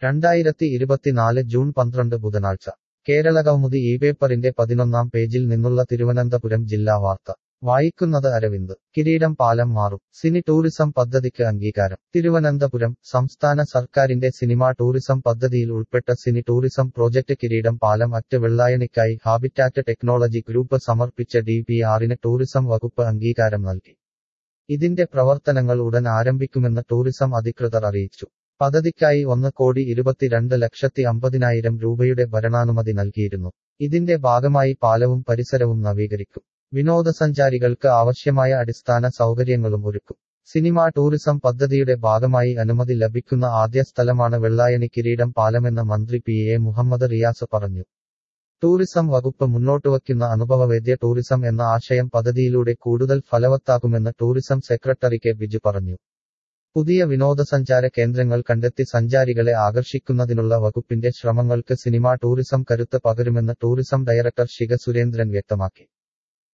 രണ്ടായിരത്തി ഇരുപത്തിനാല് ജൂൺ പന്ത്രണ്ട് ബുധനാഴ്ച കേരള കൗമുദി ഈ പേപ്പറിന്റെ പതിനൊന്നാം പേജിൽ നിന്നുള്ള തിരുവനന്തപുരം ജില്ലാ വാർത്ത വായിക്കുന്നത് അരവിന്ദ് കിരീടം പാലം മാറും സിനി ടൂറിസം പദ്ധതിക്ക് അംഗീകാരം തിരുവനന്തപുരം സംസ്ഥാന സർക്കാരിന്റെ സിനിമാ ടൂറിസം പദ്ധതിയിൽ ഉൾപ്പെട്ട സിനി ടൂറിസം പ്രോജക്ട് കിരീടം പാലം അറ്റ് വെള്ളായണിക്കായി ഹാബിറ്റാറ്റ് ടെക്നോളജി ഗ്രൂപ്പ് സമർപ്പിച്ച ഡി പി ആറിന് ടൂറിസം വകുപ്പ് അംഗീകാരം നൽകി ഇതിന്റെ പ്രവർത്തനങ്ങൾ ഉടൻ ആരംഭിക്കുമെന്ന് ടൂറിസം അധികൃതർ അറിയിച്ചു പദ്ധതിക്കായി ഒന്ന് കോടി ഇരുപത്തിരണ്ട് ലക്ഷത്തി അമ്പതിനായിരം രൂപയുടെ ഭരണാനുമതി നൽകിയിരുന്നു ഇതിന്റെ ഭാഗമായി പാലവും പരിസരവും നവീകരിക്കും വിനോദസഞ്ചാരികൾക്ക് ആവശ്യമായ അടിസ്ഥാന സൗകര്യങ്ങളും ഒരുക്കും സിനിമാ ടൂറിസം പദ്ധതിയുടെ ഭാഗമായി അനുമതി ലഭിക്കുന്ന ആദ്യ സ്ഥലമാണ് വെള്ളായണി കിരീടം പാലമെന്ന് മന്ത്രി പി എ മുഹമ്മദ് റിയാസ് പറഞ്ഞു ടൂറിസം വകുപ്പ് മുന്നോട്ടുവയ്ക്കുന്ന അനുഭവവേദ്യ ടൂറിസം എന്ന ആശയം പദ്ധതിയിലൂടെ കൂടുതൽ ഫലവത്താകുമെന്ന് ടൂറിസം സെക്രട്ടറി കെ ബിജു പറഞ്ഞു പുതിയ വിനോദസഞ്ചാര കേന്ദ്രങ്ങൾ കണ്ടെത്തി സഞ്ചാരികളെ ആകർഷിക്കുന്നതിനുള്ള വകുപ്പിന്റെ ശ്രമങ്ങൾക്ക് സിനിമാ ടൂറിസം കരുത്ത് പകരുമെന്ന് ടൂറിസം ഡയറക്ടർ ശിഖ സുരേന്ദ്രൻ വ്യക്തമാക്കി